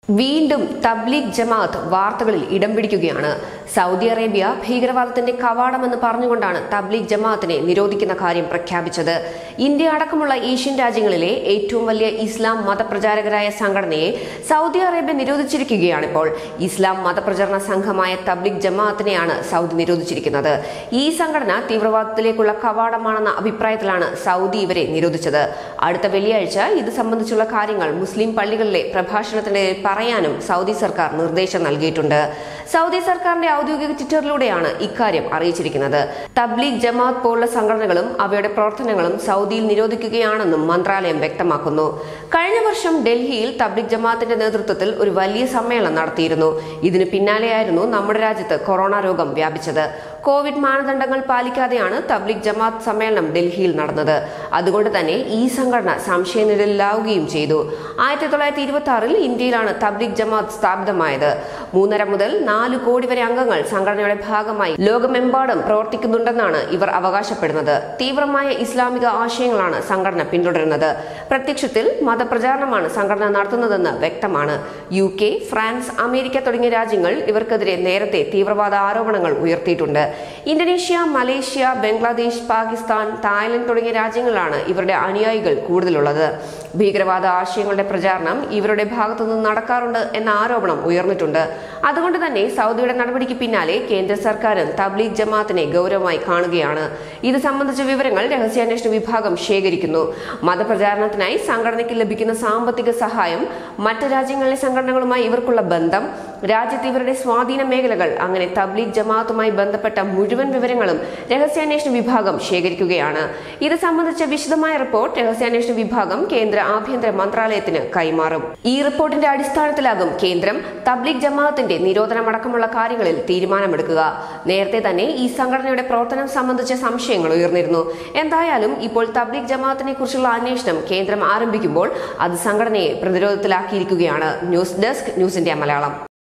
വീണ്ടും തബ്ലീഗ് ജമാഅത്ത് വാർത്തകളിൽ ഇടം പിടിക്കുകയാണ് സൗദി അറേബ്യ ഭീകരവാദത്തിന്റെ കവാടമെന്ന് പറഞ്ഞുകൊണ്ടാണ് തബ്ലീഗ് ജമാഅത്തിനെ നിരോധിക്കുന്ന കാര്യം പ്രഖ്യാപിച്ചത് ഇന്ത്യ അടക്കമുള്ള ഏഷ്യൻ രാജ്യങ്ങളിലെ ഏറ്റവും വലിയ ഇസ്ലാം മതപ്രചാരകരായ സംഘടനയെ സൗദി അറേബ്യ നിരോധിച്ചിരിക്കുകയാണിപ്പോൾ ഇസ്ലാം മതപ്രചരണ സംഘമായ തബ്ലീഗ് ജമാഅത്തിനെയാണ് സൗദി നിരോധിച്ചിരിക്കുന്നത് ഈ സംഘടന തീവ്രവാദത്തിലേക്കുള്ള കവാടമാണെന്ന അഭിപ്രായത്തിലാണ് സൗദി ഇവരെ നിരോധിച്ചത് അടുത്ത വെള്ളിയാഴ്ച ഇത് സംബന്ധിച്ചുള്ള കാര്യങ്ങൾ മുസ്ലിം പള്ളികളിലെ പ്രഭാഷണത്തിന്റെ പറയാനും സൗദി സർക്കാർ നിർദ്ദേശം നൽകിയിട്ടുണ്ട് സൗദി സർക്കാരിന്റെ ഔദ്യോഗിക ട്വിറ്ററിലൂടെയാണ് ഇക്കാര്യം അറിയിച്ചിരിക്കുന്നത് തബ്ലീഗ് ജമാഅത്ത് പോലുള്ള സംഘടനകളും അവയുടെ പ്രവർത്തനങ്ങളും സൗദിയിൽ നിരോധിക്കുകയാണെന്നും മന്ത്രാലയം വ്യക്തമാക്കുന്നു കഴിഞ്ഞ വർഷം ഡൽഹിയിൽ തബ്ലീഗ് ജമാഅത്തിന്റെ നേതൃത്വത്തിൽ ഒരു വലിയ സമ്മേളനം നടത്തിയിരുന്നു ഇതിന് പിന്നാലെയായിരുന്നു നമ്മുടെ രാജ്യത്ത് കൊറോണ രോഗം വ്യാപിച്ചത് കോവിഡ് മാനദണ്ഡങ്ങൾ പാലിക്കാതെയാണ് തബ്ലീഗ് ജമാഅത്ത് സമ്മേളനം ഡൽഹിയിൽ നടന്നത് അതുകൊണ്ട് തന്നെ ഈ സംഘടന സംശയനിഴലിലാവുകയും ചെയ്തു ആയിരത്തി തൊള്ളായിരത്തി ഇരുപത്തി ആറിൽ ഇന്ത്യയിലാണ് തബ്ലീഗ് ജമാഅത്ത് സ്ഥാപിതമായത് മൂന്നര മുതൽ നാല് കോടി വരെ അംഗങ്ങൾ സംഘടനയുടെ ഭാഗമായി ലോകമെമ്പാടും പ്രവർത്തിക്കുന്നുണ്ടെന്നാണ് ഇവർ അവകാശപ്പെടുന്നത് തീവ്രമായ ഇസ്ലാമിക ആശയങ്ങളാണ് സംഘടന പിന്തുടരുന്നത് പ്രത്യക്ഷത്തിൽ മതപ്രചാരണമാണ് സംഘടന നടത്തുന്നതെന്ന് വ്യക്തമാണ് യു കെ ഫ്രാൻസ് അമേരിക്ക തുടങ്ങിയ രാജ്യങ്ങൾ ഇവർക്കെതിരെ നേരത്തെ തീവ്രവാദ ആരോപണങ്ങൾ ഉയർത്തിയിട്ടുണ്ട് Indonesia Malaysia Bangladesh Pakistan Thailand തുടങ്ങിയ രാജ്യങ്ങളിലാണ് ഇവരുടെ അനുയായികൾ കൂടുതലുള്ളത് ഭീകരവാദ ആശയങ്ങളുടെ പ്രചാരണം ഇവരുടെ ഭാഗത്തുനിന്ന് നടക്കാറുണ്ട് എന്ന ആരോപണം ഉയർന്നിട്ടുണ്ട് അതുകൊണ്ട് തന്നെ സൗദിയുടെ നടപടിക്ക് പിന്നാലെ കേന്ദ്ര സർക്കാരും തബ്ലീഗ് ജമാഅത്തിനെ ഗൗരവമായി കാണുകയാണ് ഇത് സംബന്ധിച്ച വിവരങ്ങൾ രഹസ്യാന്വേഷണ വിഭാഗം ശേഖരിക്കുന്നു മതപ്രചാരണത്തിനായി സംഘടനയ്ക്ക് ലഭിക്കുന്ന സാമ്പത്തിക സഹായം മറ്റ് രാജ്യങ്ങളിലെ സംഘടനകളുമായി ഇവർക്കുള്ള ബന്ധം രാജ്യത്ത് ഇവരുടെ സ്വാധീന മേഖലകൾ അങ്ങനെ തബ്ലീഗ് ജമാഅത്തുമായി ബന്ധപ്പെട്ട മുഴുവൻ വിവരങ്ങളും രഹസ്യാന്വേഷണ വിഭാഗം ശേഖരിക്കുകയാണ് ഇത് സംബന്ധിച്ച വിശദമായ റിപ്പോർട്ട് രഹസ്യാന്വേഷണ വിഭാഗം കേന്ദ്ര ആഭ്യന്തര മന്ത്രാലയത്തിന് കൈമാറും ഈ റിപ്പോർട്ടിന്റെ അടിസ്ഥാനത്തിലാകും കേന്ദ്രം തബ്ലീഗ് ജമാഅത്തിന്റെ നിരോധനമടക്കമുള്ള കാര്യങ്ങളിൽ തീരുമാനമെടുക്കുക നേരത്തെ തന്നെ ഈ സംഘടനയുടെ പ്രവർത്തനം സംബന്ധിച്ച സംശയങ്ങൾ ഉയർന്നിരുന്നു എന്തായാലും ഇപ്പോൾ തബ്ലീഗ് ജമാഅത്തിനെ കുറിച്ചുള്ള അന്വേഷണം കേന്ദ്രം ആരംഭിക്കുമ്പോൾ അത് സംഘടനയെ പ്രതിരോധത്തിലാക്കിയിരിക്കുകയാണ് news desk news India Malayalam